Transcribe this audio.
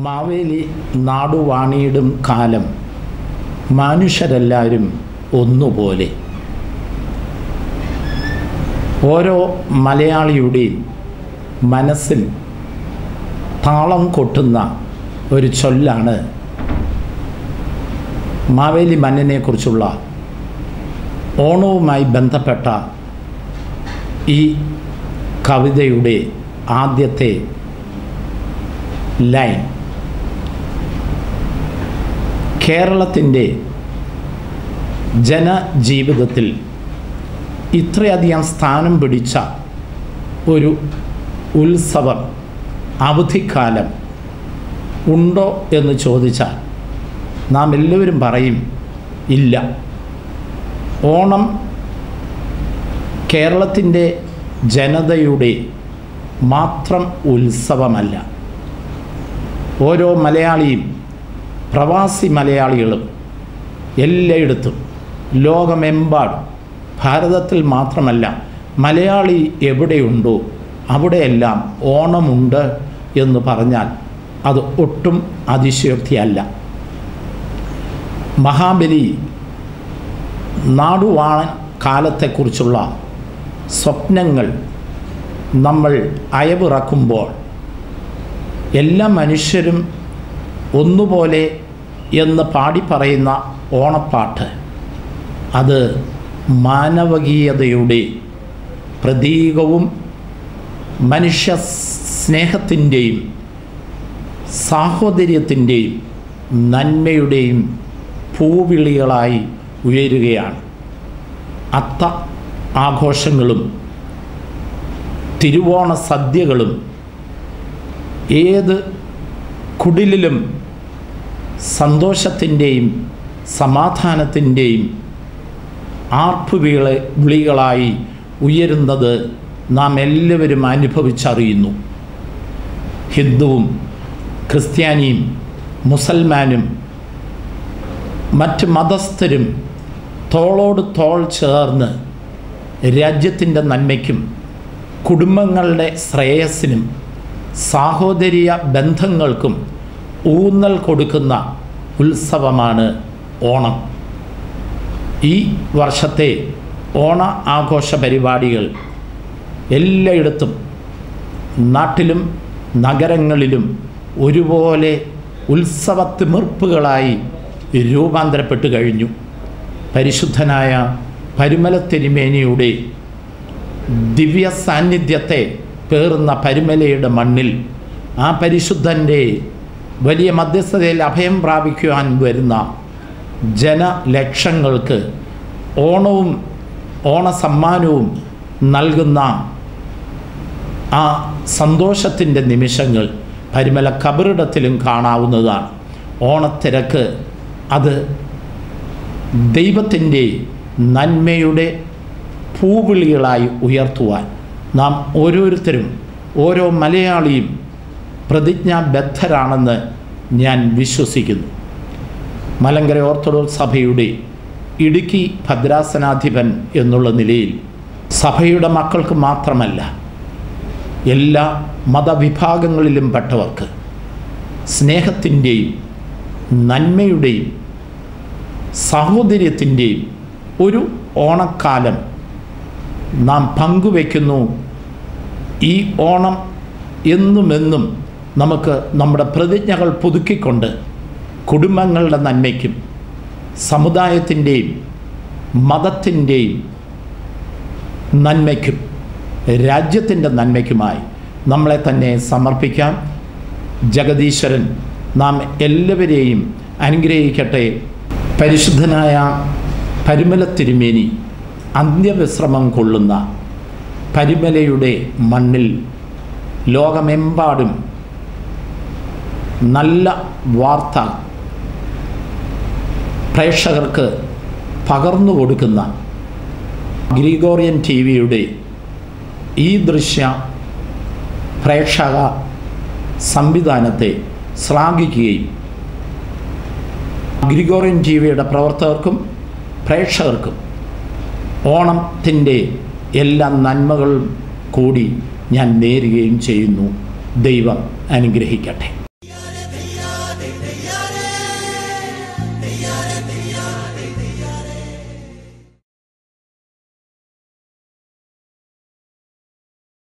മാവേലി നാടുവാണിയിടും കാലം മനുഷ്യരെല്ലാവരും ഒന്നുപോലെ ഓരോ മലയാളിയുടെയും മനസ്സിൽ താളം കൊട്ടുന്ന ഒരു ചൊല്ലാണ് മാവേലി മന്നനെക്കുറിച്ചുള്ള ഓണവുമായി ബന്ധപ്പെട്ട ഈ കവിതയുടെ ആദ്യത്തെ ലൈൻ കേരളത്തിൻ്റെ ജനജീവിതത്തിൽ ഇത്രയധികം സ്ഥാനം പിടിച്ച ഒരു ഉത്സവം അവധിക്കാലം ഉണ്ടോ എന്ന് ചോദിച്ചാൽ നാം എല്ലാവരും പറയും ഇല്ല ഓണം കേരളത്തിൻ്റെ ജനതയുടെ മാത്രം ഉത്സവമല്ല ഓരോ മലയാളിയും പ്രവാസി മലയാളികളും എല്ലായിടത്തും ലോകമെമ്പാടും ഭാരതത്തിൽ മാത്രമല്ല മലയാളി എവിടെയുണ്ടോ അവിടെയെല്ലാം ഓണമുണ്ട് എന്ന് പറഞ്ഞാൽ അത് ഒട്ടും അതിശയോക്തിയല്ല മഹാബലി നാടുവാണ കാലത്തെക്കുറിച്ചുള്ള സ്വപ്നങ്ങൾ നമ്മൾ അയവിറക്കുമ്പോൾ എല്ലാ മനുഷ്യരും ഒന്നുപോലെ എന്ന് പാടി പറയുന്ന ഓണപ്പാട്ട് അത് മാനവകീയതയുടെ പ്രതീകവും മനുഷ്യ സ്നേഹത്തിൻ്റെയും സാഹോദര്യത്തിൻ്റെയും നന്മയുടെയും പൂവിളികളായി ഉയരുകയാണ് അത്ത ആഘോഷങ്ങളും തിരുവോണ സദ്യകളും ഏത് കുടിലിലും സന്തോഷത്തിൻ്റെയും സമാധാനത്തിൻ്റെയും ആർപ്പുവിള വിളികളായി ഉയരുന്നത് നാം എല്ലാവരും അനുഭവിച്ചറിയുന്നു ഹിന്ദുവും ക്രിസ്ത്യാനിയും മുസൽമാനും മറ്റ് മതസ്ഥരും തോളോട് തോൾ ചേർന്ന് രാജ്യത്തിൻ്റെ നന്മയ്ക്കും കുടുംബങ്ങളുടെ ശ്രേയസ്സിനും സാഹോദര്യ ബന്ധങ്ങൾക്കും ഊന്നൽ കൊടുക്കുന്ന ഉത്സവമാണ് ഓണം ഈ വർഷത്തെ ഓണ ആഘോഷ പരിപാടികൾ എല്ലായിടത്തും നാട്ടിലും നഗരങ്ങളിലും ഒരുപോലെ ഉത്സവത്തിമിർപ്പുകളായി രൂപാന്തരപ്പെട്ടു കഴിഞ്ഞു പരിശുദ്ധനായ പരിമല തിരുമേനിയുടെ ദിവ്യ സാന്നിധ്യത്തെ പേറുന്ന പരിമലയുടെ മണ്ണിൽ ആ പരിശുദ്ധൻ്റെ വലിയ മധ്യസ്ഥതയിൽ അഭയം പ്രാപിക്കുവാൻ വരുന്ന ജനലക്ഷങ്ങൾക്ക് ഓണവും ഓണസമ്മാനവും നൽകുന്ന ആ സന്തോഷത്തിൻ്റെ നിമിഷങ്ങൾ പരിമല കബറിടത്തിലും കാണാവുന്നതാണ് ഓണത്തിരക്ക് അത് ദൈവത്തിൻ്റെ നന്മയുടെ പൂവിളികളായി ഉയർത്തുവാൻ നാം ഓരോരുത്തരും ഓരോ മലയാളിയും പ്രതിജ്ഞാബദ്ധരാണെന്ന് ഞാൻ വിശ്വസിക്കുന്നു മലങ്കര ഓർത്തഡോക്സ് സഭയുടെ ഇടുക്കി ഭദ്രാസനാധിപൻ എന്നുള്ള നിലയിൽ സഭയുടെ മക്കൾക്ക് മാത്രമല്ല എല്ലാ മതവിഭാഗങ്ങളിലും പെട്ടവർക്ക് സ്നേഹത്തിൻ്റെയും നന്മയുടെയും സാഹോദര്യത്തിൻ്റെയും ഒരു ഓണക്കാലം നാം പങ്കുവയ്ക്കുന്നു ഈ ഓണം എന്നുമെന്നും നമുക്ക് നമ്മുടെ പ്രതിജ്ഞകൾ പുതുക്കിക്കൊണ്ട് കുടുംബങ്ങളുടെ നന്മയ്ക്കും സമുദായത്തിൻ്റെയും മതത്തിൻ്റെയും നന്മയ്ക്കും രാജ്യത്തിൻ്റെ നന്മയ്ക്കുമായി നമ്മളെ തന്നെ സമർപ്പിക്കാം ജഗദീശ്വരൻ നാം എല്ലാവരെയും അനുഗ്രഹിക്കട്ടെ പരിശുദ്ധനായ പരിമല തിരുമേനി അന്ത്യവിശ്രമം കൊള്ളുന്ന പരിമലയുടെ മണ്ണിൽ ലോകമെമ്പാടും നല്ല വാർത്ത പ്രേക്ഷകർക്ക് പകർന്നു കൊടുക്കുന്ന ഗ്രിഗോറിയൻ ടി വിയുടെ ഈ ദൃശ്യ പ്രേക്ഷക സംവിധാനത്തെ ശ്ലാഘിക്കുകയും ഗ്രിഗോറിയൻ ടി വിയുടെ പ്രവർത്തകർക്കും പ്രേക്ഷകർക്കും ഓണത്തിൻ്റെ എല്ലാ നന്മകളും കൂടി ഞാൻ നേരുകയും ചെയ്യുന്നു ദൈവം അനുഗ്രഹിക്കട്ടെ